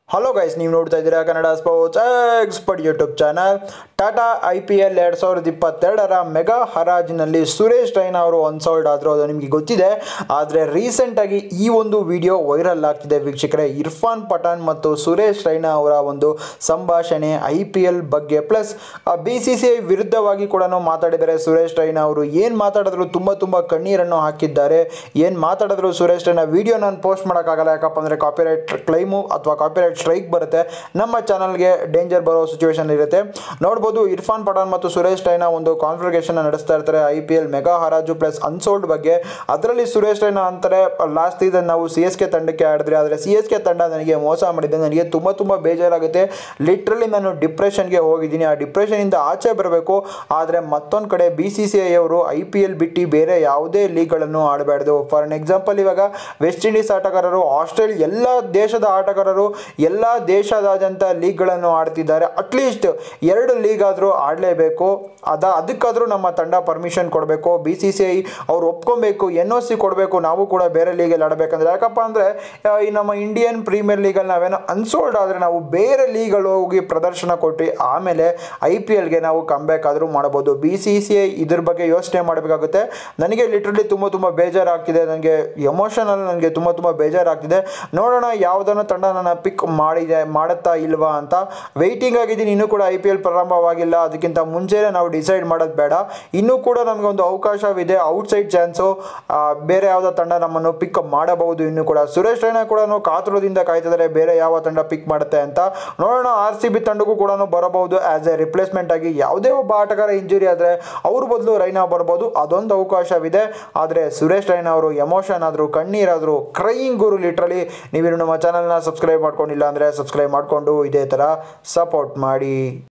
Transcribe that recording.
hello guys ನೀವು ನೋಡ್ತಾ ಇದ್ದೀರಾ Kannada sports expert YouTube channel Tata I P L ಎರಡು ಸಾವಿರದ ಇಪ್ಪತ್ತೆರಡರ ಮೆಗಾ ಹರಾಜಿನಲ್ಲಿ ಸುರೇಶ್ ರೈನಾ ಅವರು ಅನ್ಸಾಲ್ಡ್ ಆದರು ಅದು ನಿಮಗೆ ಗೊತ್ತಿದೆ ಆದರೆ ರೀಸೆಂಟಾಗಿ ಈ ಒಂದು ವಿಡಿಯೋ ವೈರಲ್ ಆಗ್ತಿದೆ ವೀಕ್ಷಕರೇ ಇರ್ಫಾನ್ ಪಠಾಣ್ ಮತ್ತು ಸುರೇಶ್ ರೈನಾ ಅವರ ಒಂದು ಸಂಭಾಷಣೆ ಐ ಪಿ ಎಲ್ ಬಗ್ಗೆ plus B C C I ವಿರುದ್ಧವಾಗಿ ಕೂಡ ಮಾತಾಡಿದ್ದಾರೆ ಸುರೇಶ್ ರೈನಾ ಅವರು ಏನು ಮಾತಾಡಿದ್ರು ತುಂಬ ತುಂಬ ಕಣ್ಣೀರನ್ನು ಹಾಕಿದ್ದಾರೆ ಏನು ಮಾತಾಡಿದ್ರು ಸುರೇಶ್ ರೈನಾ ವಿಡಿಯೋ ನಾನು ಪೋಸ್ಟ್ ಮಾಡೋಕ್ಕಾಗಲ್ಲ ಯಾಕಪ್ಪ ಅಂದರೆ ಕಾಪಿರೈಟ್ ಕ್ಲೈಮು ಅಥವಾ ಕಾಪಿರೈಟ್ ಸ್ಟ್ರೈಕ್ ಬರುತ್ತೆ ನಮ್ಮ ಚಾನಲ್ಗೆ ಡೇಂಜರ್ ಬರೋ ಸಿಚುವೇಶನ್ ಇರುತ್ತೆ ನೋಡ್ಬೋದು ಇರ್ಫಾನ್ ಪಠಾಣ್ ಮತ್ತು ಸುರೇಶ್ ರೈನಾ ಒಂದು ಕಾನ್ಫಿಗೇಷನ್ ನಡೆಸ್ತಾ ಇರ್ತಾರೆ ಐ ಪಿ ಎಲ್ ಮೆಗಾ ಹರಾಜು ಪ್ಲಸ್ ಅನ್ಸೋಲ್ಡ್ ಬಗ್ಗೆ ಅದರಲ್ಲಿ ಸುರೇಶ್ ರೈನಾ ಅಂತಾರೆ ಲಾಸ್ಟ್ ಸೀಸನ್ ನಾವು ಸಿ ಎಸ್ ಕೆ ತಂಡಕ್ಕೆ ಆಡಿದ್ರೆ ಆದರೆ ಸಿ ಎಸ್ ಕೆ ತಂಡ ನನಗೆ ಮೋಸ ಮಾಡಿದೆ ನನಗೆ ತುಂಬ ತುಂಬ ಬೇಜಾರಾಗುತ್ತೆ ಲಿಟ್ರಲಿ ನಾನು ಡಿಪ್ರೆಷನ್ಗೆ ಹೋಗಿದ್ದೀನಿ ಆ ಡಿಪ್ರೆಷನಿಂದ ಆಚೆ ಬರಬೇಕು ಆದರೆ ಮತ್ತೊಂದು ಕಡೆ ಬಿ ಸಿ ಸಿ ಐ ಅವರು ಐ ಪಿ ಎಲ್ ಬಿಟ್ಟು ಬೇರೆ ಯಾವುದೇ ಲೀಗ್ಗಳನ್ನು ಆಡಬಾರ್ದು ಫಾರ್ ಅನ್ ಎಕ್ಸಾಂಪಲ್ ಇವಾಗ ವೆಸ್ಟ್ ಇಂಡೀಸ್ ಆಟಗಾರರು ಆಸ್ಟ್ರೇಲಿಯಾ ಎಲ್ಲ ದೇಶದ ಆಟಗಾರರು ಎಲ್ಲ ದೇಶದಾದ್ಯಂತ ಲೀಗ್ಗಳನ್ನು ಆಡ್ತಿದ್ದಾರೆ ಅಟ್ಲೀಸ್ಟ್ ಎರಡು ಲೀಗ್ ಆದರೂ ಆಡಲೇಬೇಕು ಅದ ಅದಕ್ಕಾದರೂ ನಮ್ಮ ತಂಡ ಪರ್ಮಿಷನ್ ಕೊಡಬೇಕು ಬಿ ಸಿ ಸಿ ಐ ಅವ್ರು ಒಪ್ಕೊಬೇಕು ಎನ್ ಒ ಸಿ ಕೊಡಬೇಕು ನಾವು ಕೂಡ ಬೇರೆ ಲೀಗಲ್ಲಿ ಆಡಬೇಕಂದ್ರೆ ಯಾಕಪ್ಪ ಅಂದರೆ ಈ ನಮ್ಮ ಇಂಡಿಯನ್ ಪ್ರೀಮಿಯರ್ ಲೀಗಲ್ಲಿ ನಾವೇನೋ ಅನ್ಸೋಲ್ಡ್ ಆದರೆ ನಾವು ಬೇರೆ ಲೀಗಲ್ಲಿ ಹೋಗಿ ಪ್ರದರ್ಶನ ಕೊಟ್ಟು ಆಮೇಲೆ ಐ ಪಿ ಎಲ್ಗೆ ನಾವು ಕಮ್ಬ್ಯಾಕ್ ಆದರೂ ಮಾಡ್ಬೋದು ಬಿ ಸಿ ಸಿ ಐ ಇದ್ರ ಬಗ್ಗೆ ಯೋಚನೆ ಮಾಡಬೇಕಾಗುತ್ತೆ ನನಗೆ ಲಿಟ್ರಲಿ ತುಂಬ ತುಂಬ ಬೇಜಾರಾಗ್ತಿದೆ ನನಗೆ ಎಮೋಷನಲ್ ನನಗೆ ತುಂಬ ತುಂಬ ಬೇಜಾರಾಗ್ತಿದೆ ನೋಡೋಣ ಯಾವುದನ್ನು ತಂಡ ನನ್ನ ಪಿಕ್ ಮಾಡಿದೆ ಮಾಡುತ್ತಾ ಇಲ್ವಾ ಅಂತ ವೆಯ್ಟಿಂಗ್ ಆಗಿದ್ದೀನಿ ಇನ್ನೂ ಕೂಡ ಐ ಪಿ ಎಲ್ ಪ್ರಾರಂಭವಾಗಿಲ್ಲ ಅದಕ್ಕಿಂತ ಮುಂಚೆನೇ ನಾವು ಡಿಸೈಡ್ ಮಾಡೋದು ಬೇಡ ಇನ್ನೂ ಕೂಡ ನಮಗೆ ಒಂದು ಅವಕಾಶವಿದೆ ಔಟ್ಸೈಡ್ ಚಾನ್ಸು ಬೇರೆ ಯಾವುದೋ ತಂಡ ನಮ್ಮನ್ನು ಪಿಕ್ ಮಾಡಬಹುದು ಇನ್ನೂ ಕೂಡ ಸುರೇಶ್ ರೈನಾ ಕೂಡ ಕಾತುರದಿಂದ ಕಾಯ್ತಿದ್ದಾರೆ ಬೇರೆ ಯಾವ ತಂಡ ಪಿಕ್ ಮಾಡುತ್ತೆ ಅಂತ ನೋಡೋಣ ಆರ್ ಸಿ ಬಿ ತಂಡಕ್ಕೂ ಕೂಡ ಬರಬಹುದು ಆ್ಯಸ್ ಎ ರಿಪ್ಲೇಸ್ಮೆಂಟ್ ಆಗಿ ಯಾವುದೇ ಒಬ್ಬ ಆಟಗಾರ ಇಂಜುರಿ ಆದರೆ ಅವ್ರ ಬದಲು ರೈನಾ ಬರ್ಬೋದು ಅದೊಂದು ಅವಕಾಶವಿದೆ ಆದರೆ ಸುರೇಶ್ ರೈನಾ ಅವರು ಎಮೋಷನ್ ಆದರೂ ಕಣ್ಣೀರಾದರೂ ಕ್ರೈಯಿಂಗ್ ಗುರು ಲಿಟ್ರಲಿ ನೀವಿನ್ನು ನಮ್ಮ ಚಾನಲ್ನ ಸಬ್ಸ್ಕ್ರೈಬ್ ಮಾಡ್ಕೊಂಡಿಲ್ಲ ಅಂದರೆ ಸಬ್ಸ್ಕ್ರೈಬ್ ಮಾಡಿಕೊಂಡು ಇದೇ ಥರ ಸಪೋರ್ಟ್ ಮಾಡಿ